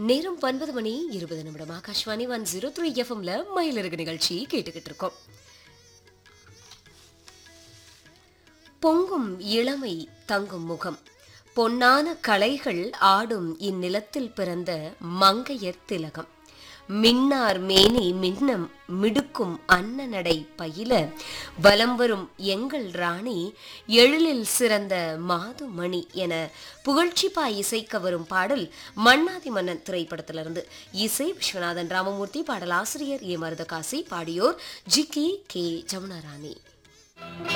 நேரம் ஒன்பது மணி இருபது நிமிடம் ஆகாஷ்வாணி ஒன் ஜீரோ த்ரீ எஃப்எம்ல மயிலிறகு நிகழ்ச்சி கேட்டுக்கிட்டு இருக்கோம் பொங்கும் இளமை தங்கும் முகம் பொன்னான கலைகள் ஆடும் இந்நிலத்தில் பிறந்த மங்கையர் திலகம் மின்னார் மேனி மின்னம் மிடுக்கும் அன்ன நடை பயில வலம் வரும் எங்கள் ராணி எழிலில் சிறந்த மாதுமணி என புகழ்ச்சிப்பா இசைக்க வரும் பாடல் மன்னாதி மன்னன் திரைப்படத்திலிருந்து இசை விஸ்வநாதன் ராமமூர்த்தி பாடலாசிரியர் ஏ மருதகாசி பாடியோர் ஜி கே கே ஜமுனாராணி